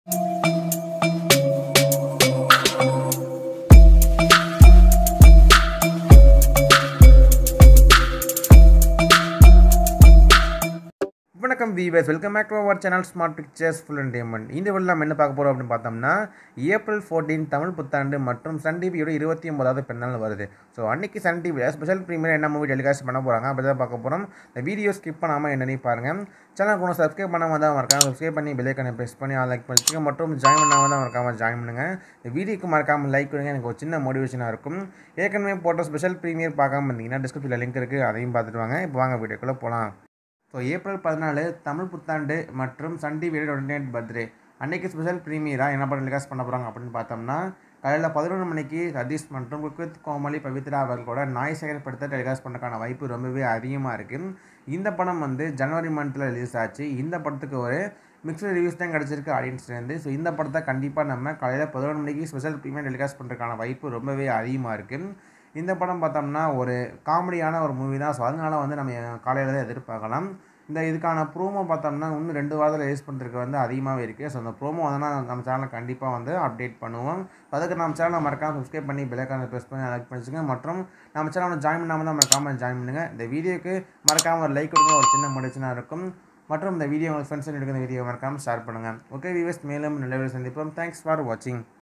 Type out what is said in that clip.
வணக்கம் viewers welcome back to our channel smart pictures full and diamond இந்த வீடியோவில் நம்ம என்ன பார்க்க போகிறோம் அப்படின்னு பார்த்தோம்னா ஏப்ரல் ஃபோர்டீன் தமிழ் புத்தாண்டு மற்றும் சன் டிவியோட இருபத்தி ஒன்பதாவது பெண்ணால் வருது ஸோ அன்றைக்கி சன் டிவியில் ஸ்பெஷல் ப்ரீமியர் என்ன மூவி டெலிகாஸ்ட் பண்ண போகிறாங்க அப்படி தான் பார்க்க போகிறோம் இந்த வீடியோ ஸ்கிப் பண்ணாமல் என்னன்னு பாருங்கள் சேனல் கூட சப்ஸ்கிரைப் பண்ணாமல் தான் மறக்காம சப்ஸ்கிரைப் பண்ணி பெல்லைக்கனை ப்ரெஸ் பண்ணி அதை லைக் பண்ணிச்சுங்க மற்றும் ஜாயின் பண்ணாமல் தான் மறக்காமல் ஜாயின் பண்ணுங்கள் இந்த வீடியோக்கு மறக்காமல் லைக் கொடுங்க எனக்கு ஒரு சின்ன மோட்டிவேஷனாக இருக்கும் ஏற்கனவே போட்ட ஸ்பெஷல் ப்ரீமியர் பார்க்காம இருந்தீங்கன்னா டிஸ்கிரிப்ஷனில் லிங்க் இருக்குது அதையும் பார்த்துட்டு வாங்க இப்போ வாங்க வீடியோக்குள்ளே போகலாம் ஸோ ஏப்ரல் பதினாலு தமிழ் புத்தாண்டு மற்றும் சன் டிவியோட டுவெண்ட்டி எயிட் பர்த்டே அன்றைக்கி ஸ்பெஷல் ப்ரீமியராக என்ன படம் டெலிகாஸ்ட் பண்ண போகிறாங்க அப்படின்னு பார்த்தோம்னா காலையில் பதினொன்று மணிக்கு சதீஷ் மற்றும் குக்வித் கோமலி பவித்ரா அவர்களோட நாய் செயல்படுத்த டெலிகாஸ்ட் பண்ணுறதுக்கான வாய்ப்பு ரொம்பவே அதிகமாக இருக்குது இந்த படம் வந்து ஜனவரி மந்தில் ரிலீஸ் ஆச்சு இந்த படத்துக்கு ஒரு மிக்சட் ரிவ்யூஸ் தான் கிடச்சிருக்கு ஆடியன்ஸ்லேருந்து ஸோ இந்த படத்தை கண்டிப்பாக நம்ம காலையில் பதினொன்று மணிக்கு ஸ்பெஷல் ப்ரீமியர் டெலிகாஸ்ட் பண்ணுறதுக்கான வாய்ப்பு ரொம்பவே அதிகமாக இருக்குது இந்த படம் பார்த்தோம்னா ஒரு காமெடியான ஒரு மூவி தான் ஸோ அதனால வந்து நம்ம காலையில் தான் எதிர்பார்க்கலாம் இந்த இதுக்கான ப்ரோமோ பார்த்தோம்னா இன்னும் ரெண்டு வாரத்தில் ரிலீஸ் பண்ணுறதுக்கு வந்து அதிகமாகவே இருக்குது ஸோ அந்த ப்ரோமோ வந்து நம்ம சேனலில் கண்டிப்பாக வந்து அப்டேட் பண்ணுவோம் அதுக்கு நம்ம சேனலை மறக்காமல் சப்ஸ்கிரைப் பண்ணி பெல்லைக்கான ப்ரெஸ் பண்ணி லைக் பண்ணிச்சுங்க மற்றும் நம்ம சேனலில் ஜாயின் பண்ணாமல் தான் மறக்காமல் ஜாயின் பண்ணுங்கள் இந்த வீடியோக்கு மறக்காமல் ஒரு லைக் கொடுங்க ஒரு சின்ன மடிச்சுனா இருக்கும் மற்றும் இந்த வீடியோ உங்கள் ஃப்ரெண்ட்ஸ் எடுக்கிற வீடியோ மறக்காமல் ஷேர் பண்ணுங்கள் ஓகே வியூவர்ஸ் மேலும் நல்ல வீடியோ சந்திப்போம் தேங்க்ஸ் ஃபார் வாட்சிங்